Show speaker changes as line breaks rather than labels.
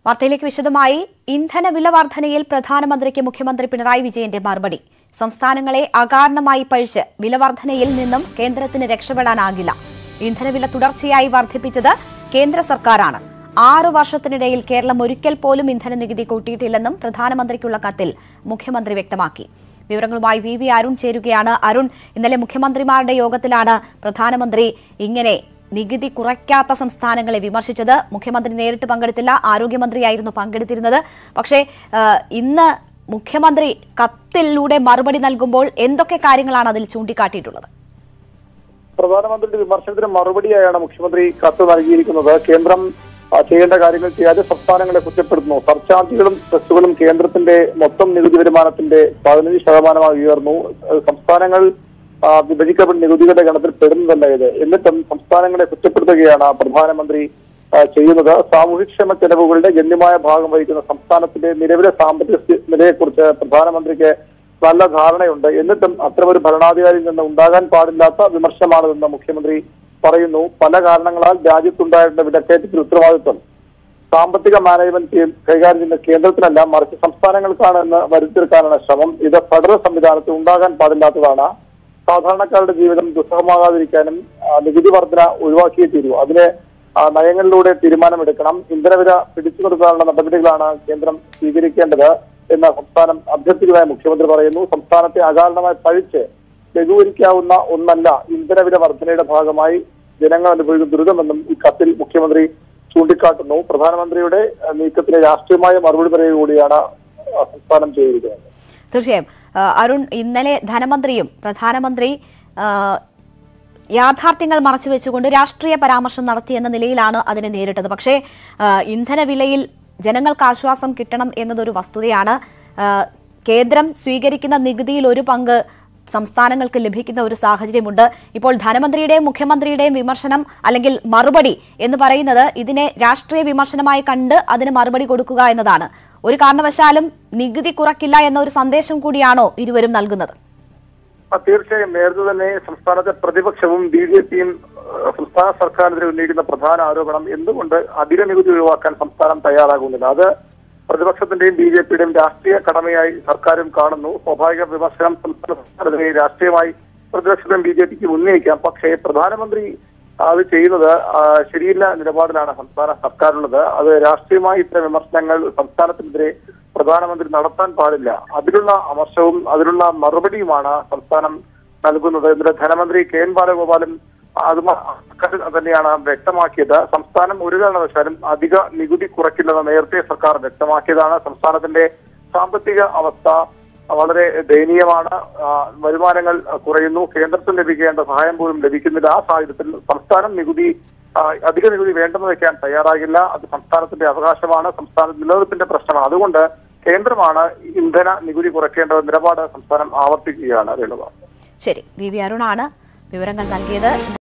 വാർത്തയിലേക്ക് വിശദമായി ഇന്ധന വില വർധനയിൽ പ്രധാനമന്ത്രിക്ക് മുഖ്യമന്ത്രി പിണറായി വിജയന്റെ മറുപടി സംസ്ഥാനങ്ങളെ അകാരണമായി പഴിച്ച് വില വർധനയിൽ നിന്നും കേന്ദ്രത്തിന് രക്ഷപ്പെടാനാകില്ല ഇന്ധനവില തുടർച്ചയായി വർദ്ധിപ്പിച്ചത് കേന്ദ്ര സർക്കാരാണ് ആറു വർഷത്തിനിടയിൽ കേരളം ഒരിക്കൽ പോലും ഇന്ധന നികുതി കൂട്ടിയിട്ടില്ലെന്നും പ്രധാനമന്ത്രിക്കുള്ള കത്തിൽ മുഖ്യമന്ത്രി വ്യക്തമാക്കി വിവരങ്ങളുമായി വി വി അരുൺ ചേരുകയാണ് അരുൺ ഇന്നലെ മുഖ്യമന്ത്രിമാരുടെ യോഗത്തിലാണ് പ്രധാനമന്ത്രി ഇങ്ങനെ നികുതി കുറയ്ക്കാത്ത സംസ്ഥാനങ്ങളെ വിമർശിച്ചത് മുഖ്യമന്ത്രി നേരിട്ട് പങ്കെടുത്തില്ല ആരോഗ്യമന്ത്രിയായിരുന്നു പങ്കെടുത്തിരുന്നത് പക്ഷേ ആ, ഇന്ന് മുഖ്യമന്ത്രി കത്തിലൂടെ മറുപടി നൽകുമ്പോൾ എന്തൊക്കെ കാര്യങ്ങളാണ് അതിൽ ചൂണ്ടിക്കാട്ടിയിട്ടുള്ളത്
പ്രധാനമന്ത്രിയുടെ വിമർശനത്തിന് മറുപടിയായാണ് മുഖ്യമന്ത്രി കത്ത് നൽകിയിരിക്കുന്നത് കേന്ദ്രം ആ, ചെയ്യേണ്ട കാര്യങ്ങൾ ചെയ്യാതെ സംസ്ഥാനങ്ങളെ കുറ്റപ്പെടുത്തുന്നു സർചാർജുകളും സെസ്സുകളും കേന്ദ്രത്തിന്റെ മൊത്തം നികുതി വരുമാനത്തിന്റെ പതിനഞ്ച് ശതമാനമായി ഉയർന്നു അത് സംസ്ഥാനങ്ങൾ ആ, വിഭജിക്കപ്പെട്ട നികുതികളുടെ ഗണത്തിൽ പെടുന്നതല്ല ഇത് എന്നിട്ടും സംസ്ഥാനങ്ങളെ കുറ്റപ്പെടുത്തുകയാണ് പ്രധാനമന്ത്രി ആ, ചെയ്യുന്നത് സാമൂഹ്യക്ഷേമ ചെലവുകളുടെ ഗണ്യമായ ഭാഗം വഹിക്കുന്ന സംസ്ഥാനത്തിന്റെ നിലവിലെ സാമ്പത്തിക സ്ഥി- നിലയെക്കുറിച്ച് പ്രധാനമന്ത്രിക്ക് നല്ല ധാരണയുണ്ട് എന്നിട്ടും അത്തരമൊരു ഭരണാധികാരിയിൽ നിന്ന് ഉണ്ടാകാൻ പാടില്ലാത്ത വിമർശനമാണിതെന്ന് മുഖ്യമന്ത്രി പറയുന്നു പല കാരണങ്ങളാൽ രാജ്യത്തുണ്ടായിരുന്ന വിലക്കയറ്റത്തിൽ ഉത്തരവാദിത്വം സാമ്പത്തിക മാനേജ്മെന്റ് ടീം കൈകാര്യം ചെയ്യുന്ന കേന്ദ്രത്തിനല്ല മറിച്ച് സംസ്ഥാനങ്ങൾക്കാണ് എന്ന് വരുത്തിയെടുക്കാനാണ് ശ്രമം ഇത് ഫെഡറൽ സംവിധാനത്തിൽ ഉണ്ടാകാൻ പാടില്ലാത്തതാണ് സാധാരണക്കാരുടെ ജീവിതം ദുസ്സഹമാകാതിരിക്കാനും ആ, നികുതി വർധന ഒഴിവാക്കിയേ തീരൂ അതിന് ആ, നയങ്ങളിലൂടെ തീരുമാനമെടുക്കണം ഇന്ധനവില പിടിച്ചു നിർത്താനുള്ള നടപടികളാണ് കേന്ദ്രം സ്വീകരിക്കേണ്ടത് എന്ന് സംസ്ഥാനം അഭ്യർത്ഥിക്കുന്നതായി മുഖ്യമന്ത്രി പറയുന്നു സംസ്ഥാനത്തെ അകാരണമായി പഴിച്ച് ലഘൂകരിക്കാവുന്ന ഒന്നല്ല ഇന്ധനവില വർധനയുടെ ഭാഗമായി ജനങ്ങൾ അനുഭവിക്കുന്ന ദുരിതമെന്നും ഈ കത്തിൽ മുഖ്യമന്ത്രി ചൂണ്ടിക്കാട്ടുന്നു പ്രധാനമന്ത്രിയുടെ ആ, നീക്കത്തിന് രാഷ്ട്രീയമായ മറുപടി പറയുക കൂടിയാണ് ആ, സംസ്ഥാനം ചെയ്തിരിക്കുന്നത്
തീർച്ചയായും ആ, അരുൺ ഇന്നലെ ധനമന്ത്രിയും പ്രധാനമന്ത്രി ആ, യാഥാർത്ഥ്യങ്ങൾ മറച്ചുവെച്ചുകൊണ്ട് രാഷ്ട്രീയ പരാമർശം നടത്തിയെന്ന നിലയിലാണ് അതിനെ നേരിട്ടത് പക്ഷേ ആ, ഇന്ധനവിലയിൽ ജനങ്ങൾക്ക് ആശ്വാസം കിട്ടണം എന്നതൊരു വസ്തുതയാണ് ആ, കേന്ദ്രം സ്വീകരിക്കുന്ന നികുതിയിൽ ഒരു പങ്ക് സംസ്ഥാനങ്ങൾക്ക് ലഭിക്കുന്ന ഒരു സാഹചര്യമുണ്ട് ഇപ്പോൾ ധനമന്ത്രിയുടെയും മുഖ്യമന്ത്രിയുടെയും വിമർശനം അല്ലെങ്കിൽ മറുപടി എന്ന് പറയുന്നത് ഇതിനെ രാഷ്ട്രീയ വിമർശനമായി കണ്ട് അതിന് മറുപടി കൊടുക്കുക എന്നതാണ് ഒരു കാരണവശാലും നികുതി കുറയ്ക്കില്ല എന്ന ഒരു സന്ദേശം കൂടിയാണോ ഇരുവരും നൽകുന്നത്
ആ, തീർച്ചയായും നേരത്തെ തന്നെ സംസ്ഥാനത്തെ പ്രതിപക്ഷവും ബി ജെ പിയും സംസ്ഥാന സർക്കാരിനെതിരെ ഉന്നയിക്കുന്ന പ്രധാന ആരോപണം എന്തുകൊണ്ട് അധിക നികുതി ഒഴിവാക്കാൻ സംസ്ഥാനം തയ്യാറാകുന്നില്ല അത് പ്രതിപക്ഷത്തിന്റെയും ബി ജെ പിയുടെയും രാഷ്ട്രീയ കടമയായി സർക്കാരും കാണുന്നു സ്വാഭാവിക വിമർശനം സംസ്ഥാന സർക്കാരിനെതിരെ രാഷ്ട്രീയമായി പ്രതിപക്ഷത്തിനും ബി ജെ പിക്ക് ഉന്നയിക്കാം പക്ഷേ പ്രധാനമന്ത്രി അത് ചെയ്യുന്നത് ആ, ശരിയില്ല നിലപാടിലാണ് സംസ്ഥാന സർക്കാരുള്ളത് അത് രാഷ്ട്രീയമായി ഇത്തരം വിമർശനങ്ങൾ സംസ്ഥാനത്തിനെതിരെ പ്രധാനമന്ത്രി നടത്താൻ പാടില്ല അതിലുള്ള അമർഷവും അതിനുള്ള മറുപടിയുമാണ് സംസ്ഥാനം നൽകുന്നത് ഇന്നലെ ധനമന്ത്രി കെ എൻ ബാലഗോപാലും അത് മ- അക്കാര്യം തന്നെയാണ് വ്യക്തമാക്കിയത് സംസ്ഥാനം ഒരു കാരണവശാലും അധിക നികുതി കുറയ്ക്കില്ലെന്ന് നേരത്തെ സർക്കാർ വ്യക്തമാക്കിയതാണ് സംസ്ഥാനത്തിന്റെ സാമ്പത്തിക അവസ്ഥ വളരെ ദയനീയമാണ് ആ, വരുമാനങ്ങൾ കുറയുന്നു കേന്ദ്രത്തിൽ ലഭിക്കേണ്ട സഹായം പോലും ലഭിക്കുന്നില്ല ആ സാഹചര്യത്തിൽ സംസ്ഥാനം നികുതി ആ, അധിക നികുതി വേണ്ടെന്ന് വെക്കാൻ തയ്യാറാകില്ല അത് സംസ്ഥാനത്തിന്റെ അവകാശമാണ് സംസ്ഥാന നിലനിൽപ്പിന്റെ പ്രശ്നമാണ് അതുകൊണ്ട് കേന്ദ്രമാണ് ഇന്ധന നികുതി കുറയ്ക്കേണ്ട നിലപാട് സംസ്ഥാനം ആവർത്തിക്കുകയാണ് രേണുക
ശരി വി വി അരുണാണ് വിവരങ്ങൾ നൽകിയത്